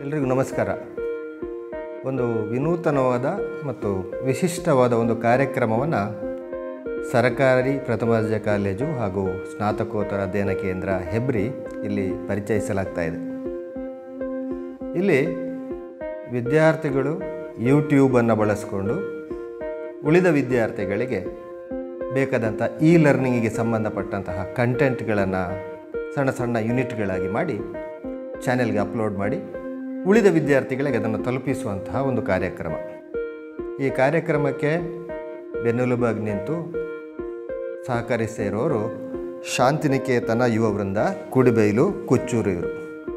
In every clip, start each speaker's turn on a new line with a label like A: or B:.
A: ಎಲ್ರಿಗೂ ನಮಸ್ಕಾರ ಒಂದು ವಿನೂತನವಾದ ಮತ್ತು ವಿಶಿಷ್ಟವಾದ ಒಂದು ಕಾರ್ಯಕ್ರಮವನ್ನು ಸರಕಾರಿ ಪ್ರಥಮ ದರ್ಜೆ ಕಾಲೇಜು ಹಾಗೂ ಸ್ನಾತಕೋತ್ತರ ಅಧ್ಯಯನ ಕೇಂದ್ರ ಹೆಬ್ರಿ ಇಲ್ಲಿ ಪರಿಚಯಿಸಲಾಗ್ತಾ ಇದೆ ಇಲ್ಲಿ ವಿದ್ಯಾರ್ಥಿಗಳು ಯೂಟ್ಯೂಬನ್ನು ಬಳಸಿಕೊಂಡು ಉಳಿದ ವಿದ್ಯಾರ್ಥಿಗಳಿಗೆ ಬೇಕಾದಂಥ ಇ ಲರ್ನಿಂಗಿಗೆ ಸಂಬಂಧಪಟ್ಟಂತಹ ಕಂಟೆಂಟ್ಗಳನ್ನು ಸಣ್ಣ ಸಣ್ಣ ಯೂನಿಟ್ಗಳಾಗಿ ಮಾಡಿ ಚಾನೆಲ್ಗೆ ಅಪ್ಲೋಡ್ ಮಾಡಿ ಉಳಿದ ವಿದ್ಯಾರ್ಥಿಗಳಿಗೆ ಅದನ್ನು ತಲುಪಿಸುವಂತಹ ಒಂದು ಕಾರ್ಯಕ್ರಮ ಈ ಕಾರ್ಯಕ್ರಮಕ್ಕೆ ಬೆನ್ನೆಲುಬಾಗಿ ನಿಂತು ಸಹಕರಿಸ್ತಾ ಇರೋರು ಶಾಂತಿನಿಕೇತನ ಯುವ ವೃಂದ ಕುಡಿಬೈಲು ಕುಚ್ಚೂರು ಇವರು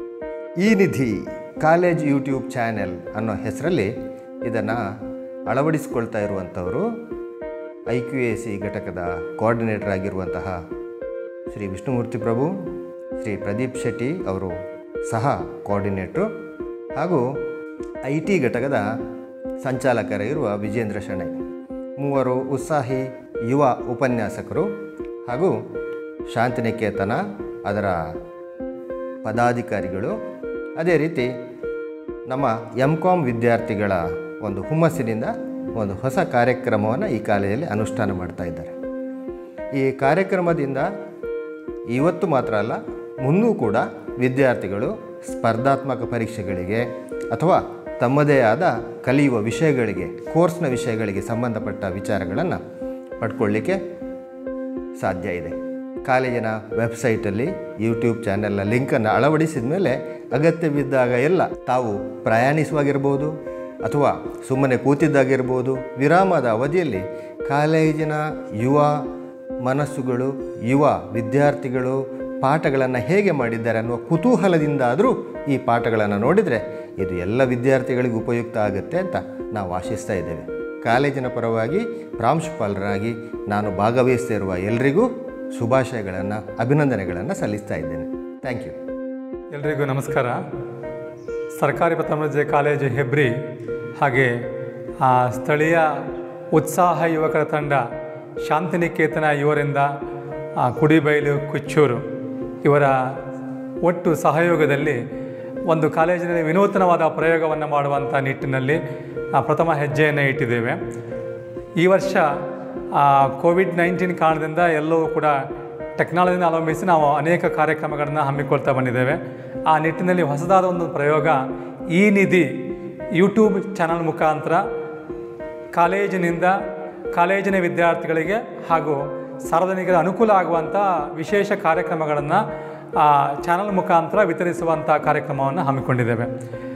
A: ಈ ನಿಧಿ ಕಾಲೇಜ್ ಯೂಟ್ಯೂಬ್ ಚಾನೆಲ್ ಅನ್ನೋ ಹೆಸರಲ್ಲಿ ಇದನ್ನು ಅಳವಡಿಸಿಕೊಳ್ತಾ ಇರುವಂಥವರು ಐ ಕ್ಯೂ ಎ ಸಿ ಘಟಕದ ಕೋಆರ್ಡಿನೇಟರ್ ಆಗಿರುವಂತಹ ಶ್ರೀ ವಿಷ್ಣುಮೂರ್ತಿ ಪ್ರಭು ಶ್ರೀ ಪ್ರದೀಪ್ ಶೆಟ್ಟಿ ಅವರು ಸಹ ಕೋಆರ್ಡಿನೇಟ್ರು ಹಾಗೂ ಐ ಟಿ ಘಟಕದ ಸಂಚಾಲಕರಿರುವ ವಿಜೇಂದ್ರ ಶೆಣೈ ಮೂವರು ಉತ್ಸಾಹಿ ಯುವ ಉಪನ್ಯಾಸಕರು ಹಾಗೂ ಶಾಂತಿನಿಕೇತನ ಅದರ ಪದಾಧಿಕಾರಿಗಳು ಅದೇ ರೀತಿ ನಮ್ಮ ಎಮ್ ಕಾಮ್ ವಿದ್ಯಾರ್ಥಿಗಳ ಒಂದು ಹುಮ್ಮಸ್ಸಿನಿಂದ ಒಂದು ಹೊಸ ಕಾರ್ಯಕ್ರಮವನ್ನು ಈ ಕಾಲೇಜಲ್ಲಿ ಅನುಷ್ಠಾನ ಮಾಡ್ತಾ ಇದ್ದಾರೆ ಈ ಕಾರ್ಯಕ್ರಮದಿಂದ ಇವತ್ತು ಮಾತ್ರ ಅಲ್ಲ ಮುಂದೂ ಕೂಡ ವಿದ್ಯಾರ್ಥಿಗಳು ಸ್ಪರ್ಧಾತ್ಮಕ ಪರೀಕ್ಷೆಗಳಿಗೆ ಅಥವಾ ತಮ್ಮದೇ ಆದ ಕಲಿಯುವ ವಿಷಯಗಳಿಗೆ ಕೋರ್ಸ್ನ ವಿಷಯಗಳಿಗೆ ಸಂಬಂಧಪಟ್ಟ ವಿಚಾರಗಳನ್ನು ಪಡ್ಕೊಳ್ಳಿಕ್ಕೆ ಸಾಧ್ಯ ಇದೆ ಕಾಲೇಜಿನ ವೆಬ್ಸೈಟಲ್ಲಿ ಯೂಟ್ಯೂಬ್ ಚಾನೆಲ್ನ ಲಿಂಕನ್ನು ಅಳವಡಿಸಿದ ಮೇಲೆ ಅಗತ್ಯವಿದ್ದಾಗ ಎಲ್ಲ ತಾವು ಪ್ರಯಾಣಿಸುವಾಗಿರ್ಬೋದು ಅಥವಾ ಸುಮ್ಮನೆ ಕೂತಿದ್ದಾಗಿರ್ಬೋದು ವಿರಾಮದ ಅವಧಿಯಲ್ಲಿ ಕಾಲೇಜಿನ ಯುವ ಮನಸ್ಸುಗಳು ಯುವ ವಿದ್ಯಾರ್ಥಿಗಳು ಪಾಠಗಳನ್ನು ಹೇಗೆ ಮಾಡಿದ್ದಾರೆ ಅನ್ನುವ ಕುತೂಹಲದಿಂದಾದರೂ ಈ ಪಾಠಗಳನ್ನು ನೋಡಿದರೆ ಇದು ಎಲ್ಲ ವಿದ್ಯಾರ್ಥಿಗಳಿಗೂ ಉಪಯುಕ್ತ ಆಗುತ್ತೆ ಅಂತ ನಾವು ಆಶಿಸ್ತಾ ಇದ್ದೇವೆ ಕಾಲೇಜಿನ ಪರವಾಗಿ ಪ್ರಾಂಶುಪಾಲರಾಗಿ ನಾನು ಭಾಗವಹಿಸ್ತಿರುವ ಎಲ್ರಿಗೂ ಶುಭಾಶಯಗಳನ್ನು ಅಭಿನಂದನೆಗಳನ್ನು ಸಲ್ಲಿಸ್ತಾ ಇದ್ದೇನೆ ಥ್ಯಾಂಕ್ ಯು
B: ಎಲ್ರಿಗೂ ನಮಸ್ಕಾರ ಸರ್ಕಾರಿ ಪ್ರಥಮ ದರ್ಜೆ ಕಾಲೇಜು ಹೆಬ್ರಿ ಹಾಗೆ ಆ ಸ್ಥಳೀಯ ಉತ್ಸಾಹ ಯುವಕರ ತಂಡ ಶಾಂತಿನಿಕೇತನ ಇವರಿಂದ ಆ, ಕುಡಿಬೈಲು ಕುಚ್ಚೂರು ಇವರ ಒಟ್ಟು ಸಹಯೋಗದಲ್ಲಿ ಒಂದು ಕಾಲೇಜಿನಲ್ಲಿ ವಿನೂತನವಾದ ಪ್ರಯೋಗವನ್ನು ಮಾಡುವಂಥ ನಿಟ್ಟಿನಲ್ಲಿ ಆ, ಪ್ರಥಮ ಹೆಜ್ಜೆಯನ್ನು ಇಟ್ಟಿದ್ದೇವೆ ಈ ವರ್ಷ ಕೋವಿಡ್ ನೈನ್ಟೀನ್ ಕಾರಣದಿಂದ ಎಲ್ಲವೂ ಕೂಡ ಟೆಕ್ನಾಲಜಿನ ಅವಲಂಬಿಸಿ ನಾವು ಅನೇಕ ಕಾರ್ಯಕ್ರಮಗಳನ್ನು ಹಮ್ಮಿಕೊಳ್ತಾ ಬಂದಿದ್ದೇವೆ ಆ ನಿಟ್ಟಿನಲ್ಲಿ ಹೊಸದಾದ ಒಂದು ಪ್ರಯೋಗ ಈ ನಿಧಿ ಯೂಟ್ಯೂಬ್ ಚಾನಲ್ ಮುಖಾಂತರ ಕಾಲೇಜಿನಿಂದ ಕಾಲೇಜಿನ ವಿದ್ಯಾರ್ಥಿಗಳಿಗೆ ಹಾಗೂ ಸಾರ್ವಜನಿಕರ ಅನುಕೂಲ ಆಗುವಂಥ ವಿಶೇಷ ಕಾರ್ಯಕ್ರಮಗಳನ್ನು ಚಾನಲ್ ಮುಖಾಂತರ ವಿತರಿಸುವಂಥ ಕಾರ್ಯಕ್ರಮವನ್ನು ಹಮ್ಮಿಕೊಂಡಿದ್ದೇವೆ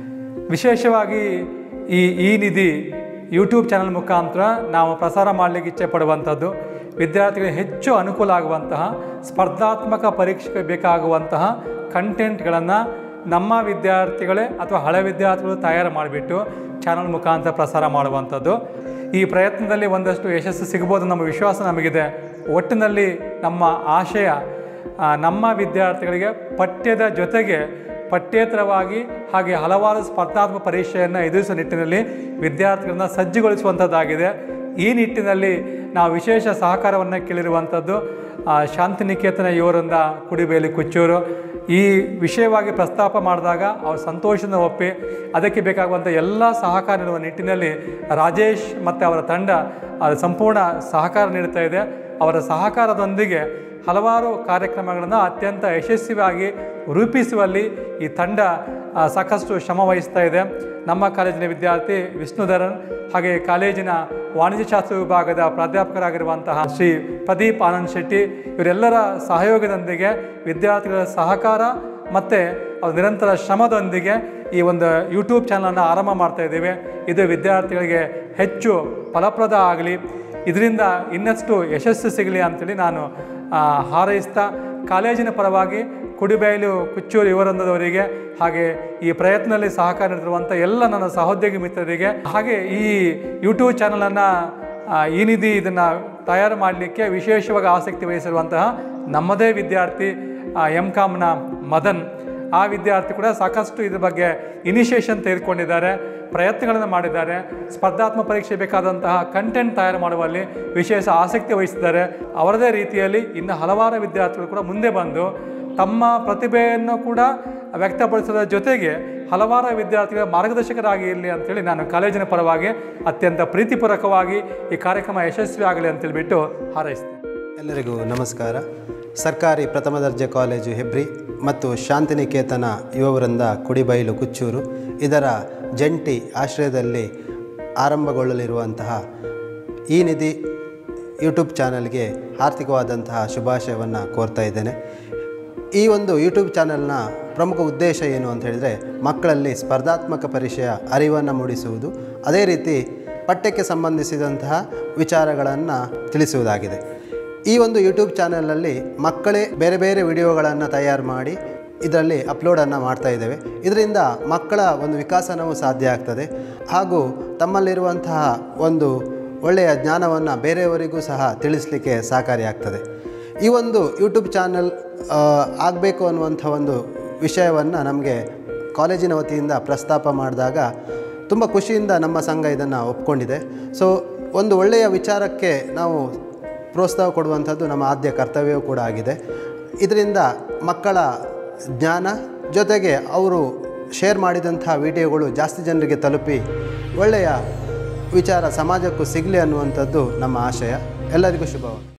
B: ವಿಶೇಷವಾಗಿ ಈ ಈ ನಿಧಿ ಯೂಟ್ಯೂಬ್ ಚಾನಲ್ ಮುಖಾಂತರ ನಾವು ಪ್ರಸಾರ ಮಾಡಲಿಕ್ಕೆ ಇಚ್ಛೆ ಪಡುವಂಥದ್ದು ವಿದ್ಯಾರ್ಥಿಗಳಿಗೆ ಹೆಚ್ಚು ಅನುಕೂಲ ಆಗುವಂತಹ ಸ್ಪರ್ಧಾತ್ಮಕ ಪರೀಕ್ಷೆಗೆ ಬೇಕಾಗುವಂತಹ ಕಂಟೆಂಟ್ಗಳನ್ನು ನಮ್ಮ ವಿದ್ಯಾರ್ಥಿಗಳೇ ಅಥವಾ ಹಳೆ ವಿದ್ಯಾರ್ಥಿಗಳು ತಯಾರು ಮಾಡಿಬಿಟ್ಟು ಚಾನಲ್ ಮುಖಾಂತರ ಪ್ರಸಾರ ಮಾಡುವಂಥದ್ದು ಈ ಪ್ರಯತ್ನದಲ್ಲಿ ಒಂದಷ್ಟು ಯಶಸ್ಸು ಸಿಗ್ಬೋದು ನಮ್ಮ ವಿಶ್ವಾಸ ನಮಗಿದೆ ಒಟ್ಟಿನಲ್ಲಿ ನಮ್ಮ ಆಶಯ ಆ, ನಮ್ಮ ವಿದ್ಯಾರ್ಥಿಗಳಿಗೆ ಪಠ್ಯದ ಜೊತೆಗೆ ಪಠ್ಯೇತರವಾಗಿ ಹಾಗೆ ಹಲವಾರು ಸ್ಪರ್ಧಾತ್ಮಕ ಪರೀಕ್ಷೆಯನ್ನು ಎದುರಿಸುವ ನಿಟ್ಟಿನಲ್ಲಿ ವಿದ್ಯಾರ್ಥಿಗಳನ್ನ ಸಜ್ಜುಗೊಳಿಸುವಂಥದ್ದಾಗಿದೆ ಈ ನಿಟ್ಟಿನಲ್ಲಿ ನಾವು ವಿಶೇಷ ಸಹಕಾರವನ್ನು ಕೇಳಿರುವಂಥದ್ದು ಆ, ಶಾಂತಿನಿಕೇತನ ಇವರಿಂದ ಕುಡಿಬೇಲಿ ಕುಚ್ಚೂರು ಈ ವಿಷಯವಾಗಿ ಪ್ರಸ್ತಾಪ ಮಾಡಿದಾಗ ಅವ್ರು ಸಂತೋಷದಿಂದ ಒಪ್ಪಿ ಅದಕ್ಕೆ ಬೇಕಾಗುವಂಥ ಎಲ್ಲ ಸಹಕಾರ ನೀಡುವ ನಿಟ್ಟಿನಲ್ಲಿ ರಾಜೇಶ್ ಮತ್ತು ಅವರ ತಂಡ ಆ, ಸಂಪೂರ್ಣ ಸಹಕಾರ ನೀಡ್ತಾ ಇದೆ ಅವರ ಸಹಕಾರದೊಂದಿಗೆ ಹಲವಾರು ಕಾರ್ಯಕ್ರಮಗಳನ್ನು ಅತ್ಯಂತ ಯಶಸ್ವಿಯಾಗಿ ರೂಪಿಸುವಲ್ಲಿ ಈ ತಂಡ ಆ, ಸಾಕಷ್ಟು ಶ್ರಮ ವಹಿಸ್ತಾ ಇದೆ ನಮ್ಮ ಕಾಲೇಜಿನ ವಿದ್ಯಾರ್ಥಿ ವಿಷ್ಣುಧರನ್ ಹಾಗೆ ಕಾಲೇಜಿನ ವಾಣಿಜ್ಯಶಾಸ್ತ್ರ ವಿಭಾಗದ ಪ್ರಾಧ್ಯಾಪಕರಾಗಿರುವಂತಹ ಶ್ರೀ ಪ್ರದೀಪ್ ಆನಂದ್ ಶೆಟ್ಟಿ ಇವರೆಲ್ಲರ ಸಹಯೋಗದೊಂದಿಗೆ ವಿದ್ಯಾರ್ಥಿಗಳ ಸಹಕಾರ ಮತ್ತು ಅವ್ರ ನಿರಂತರ ಶ್ರಮದೊಂದಿಗೆ ಈ ಒಂದು ಯೂಟ್ಯೂಬ್ ಚಾನಲನ್ನು ಆರಂಭ ಮಾಡ್ತಾ ಇದ್ದೇವೆ ಇದು ವಿದ್ಯಾರ್ಥಿಗಳಿಗೆ ಹೆಚ್ಚು ಫಲಪ್ರದ ಆಗಲಿ ಇದರಿಂದ ಇನ್ನಷ್ಟು ಯಶಸ್ಸು ಸಿಗಲಿ ಅಂತೇಳಿ ನಾನು ಆ, ಹಾರೈಸ್ತಾ ಕಾಲೇಜಿನ ಪರವಾಗಿ ಕುಡಿಬೈಲು ಕುಚ್ಚೂರು ಯುವರಂದದವರಿಗೆ ಹಾಗೆ ಈ ಪ್ರಯತ್ನದಲ್ಲಿ ಸಹಕಾರ ನೀಡಿರುವಂಥ ಎಲ್ಲ ನನ್ನ ಸಹೋದ್ಯೋಗಿ ಮಿತ್ರರಿಗೆ ಹಾಗೆ ಈ ಯೂಟ್ಯೂಬ್ ಚಾನಲನ್ನು ಈ ನಿಧಿ ಇದನ್ನು ತಯಾರು ಮಾಡಲಿಕ್ಕೆ ವಿಶೇಷವಾಗಿ ಆಸಕ್ತಿ ವಹಿಸಿರುವಂತಹ ನಮ್ಮದೇ ವಿದ್ಯಾರ್ಥಿ ಎಮ್ ಕಾಮ್ನ ಮದನ್ ಆ ವಿದ್ಯಾರ್ಥಿ ಕೂಡ ಸಾಕಷ್ಟು ಇದ್ರ ಬಗ್ಗೆ ಇನಿಷಿಯೇಷನ್ ತೆಗೆದುಕೊಂಡಿದ್ದಾರೆ ಪ್ರಯತ್ನಗಳನ್ನು ಮಾಡಿದ್ದಾರೆ ಸ್ಪರ್ಧಾತ್ಮಕ ಪರೀಕ್ಷೆ ಬೇಕಾದಂತಹ ಕಂಟೆಂಟ್ ತಯಾರು ಮಾಡುವಲ್ಲಿ ವಿಶೇಷ ಆಸಕ್ತಿ ವಹಿಸಿದ್ದಾರೆ ಅವರದೇ ರೀತಿಯಲ್ಲಿ ಇನ್ನು ಹಲವಾರು ವಿದ್ಯಾರ್ಥಿಗಳು ಕೂಡ ಮುಂದೆ ಬಂದು ತಮ್ಮ ಪ್ರತಿಭೆಯನ್ನು ಕೂಡ ವ್ಯಕ್ತಪಡಿಸೋದ್ರ ಜೊತೆಗೆ ಹಲವಾರು ವಿದ್ಯಾರ್ಥಿಗಳ ಮಾರ್ಗದರ್ಶಕರಾಗಿ ಇರಲಿ ಅಂತೇಳಿ ನಾನು ಕಾಲೇಜಿನ ಪರವಾಗಿ ಅತ್ಯಂತ ಪ್ರೀತಿಪೂರ್ವಕವಾಗಿ ಈ ಕಾರ್ಯಕ್ರಮ ಯಶಸ್ವಿ ಆಗಲಿ ಅಂತೇಳ್ಬಿಟ್ಟು ಹಾರೈಸ್ತೇನೆ
C: ಎಲ್ಲರಿಗೂ ನಮಸ್ಕಾರ ಸರ್ಕಾರಿ ಪ್ರಥಮ ದರ್ಜೆ ಕಾಲೇಜು ಹೆಬ್ರಿ ಮತ್ತು ಶಾಂತಿನಿಕೇತನ ಯುವ ವೃಂದ ಕುಡಿಬೈಲು ಕುಚ್ಚೂರು ಇದರ ಜಂಟಿ ಆಶ್ರಯದಲ್ಲಿ ಆರಂಭಗೊಳ್ಳಲಿರುವಂತಹ ಈ ನಿಧಿ ಯೂಟ್ಯೂಬ್ ಚಾನಲ್ಗೆ ಆರ್ಥಿಕವಾದಂತಹ ಶುಭಾಶಯವನ್ನು ಕೋರ್ತಾ ಇದ್ದೇನೆ ಈ ಒಂದು ಯೂಟ್ಯೂಬ್ ಚಾನಲ್ನ ಪ್ರಮುಖ ಉದ್ದೇಶ ಏನು ಅಂತ ಹೇಳಿದರೆ ಮಕ್ಕಳಲ್ಲಿ ಸ್ಪರ್ಧಾತ್ಮಕ ಪರೀಕ್ಷೆಯ ಅರಿವನ್ನು ಮೂಡಿಸುವುದು ಅದೇ ರೀತಿ ಪಠ್ಯಕ್ಕೆ ಸಂಬಂಧಿಸಿದಂತಹ ವಿಚಾರಗಳನ್ನು ತಿಳಿಸುವುದಾಗಿದೆ ಈ ಒಂದು ಯೂಟ್ಯೂಬ್ ಚಾನಲಲ್ಲಿ ಮಕ್ಕಳೇ ಬೇರೆ ಬೇರೆ ವಿಡಿಯೋಗಳನ್ನು ತಯಾರು ಮಾಡಿ ಇದರಲ್ಲಿ ಅಪ್ಲೋಡನ್ನು ಮಾಡ್ತಾ ಇದ್ದೇವೆ ಇದರಿಂದ ಮಕ್ಕಳ ಒಂದು ವಿಕಾಸನವು ಸಾಧ್ಯ ಆಗ್ತದೆ ಹಾಗೂ ತಮ್ಮಲ್ಲಿರುವಂತಹ ಒಂದು ಒಳ್ಳೆಯ ಜ್ಞಾನವನ್ನು ಬೇರೆಯವರಿಗೂ ಸಹ ತಿಳಿಸಲಿಕ್ಕೆ ಸಹಕಾರಿಯಾಗ್ತದೆ ಈ ಒಂದು ಯೂಟ್ಯೂಬ್ ಚಾನಲ್ ಆಗಬೇಕು ಅನ್ನುವಂಥ ಒಂದು ವಿಷಯವನ್ನು ನಮಗೆ ಕಾಲೇಜಿನ ವತಿಯಿಂದ ಪ್ರಸ್ತಾಪ ಮಾಡಿದಾಗ ತುಂಬ ಖುಷಿಯಿಂದ ನಮ್ಮ ಸಂಘ ಇದನ್ನು ಒಪ್ಕೊಂಡಿದೆ ಸೊ ಒಂದು ಒಳ್ಳೆಯ ವಿಚಾರಕ್ಕೆ ನಾವು ಪ್ರೋತ್ಸಾಹ ಕೊಡುವಂಥದ್ದು ನಮ್ಮ ಆದ್ಯ ಕರ್ತವ್ಯವೂ ಕೂಡ ಆಗಿದೆ ಇದರಿಂದ ಮಕ್ಕಳ ಜ್ಞಾನ ಜೊತೆಗೆ ಅವರು ಶೇರ್ ಮಾಡಿದಂಥ ವಿಡಿಯೋಗಳು ಜಾಸ್ತಿ ಜನರಿಗೆ ತಲುಪಿ ಒಳ್ಳೆಯ ವಿಚಾರ ಸಮಾಜಕ್ಕೂ ಸಿಗಲಿ ಅನ್ನುವಂಥದ್ದು ನಮ್ಮ ಆಶಯ ಎಲ್ಲರಿಗೂ ಶುಭವಾಗಲಿ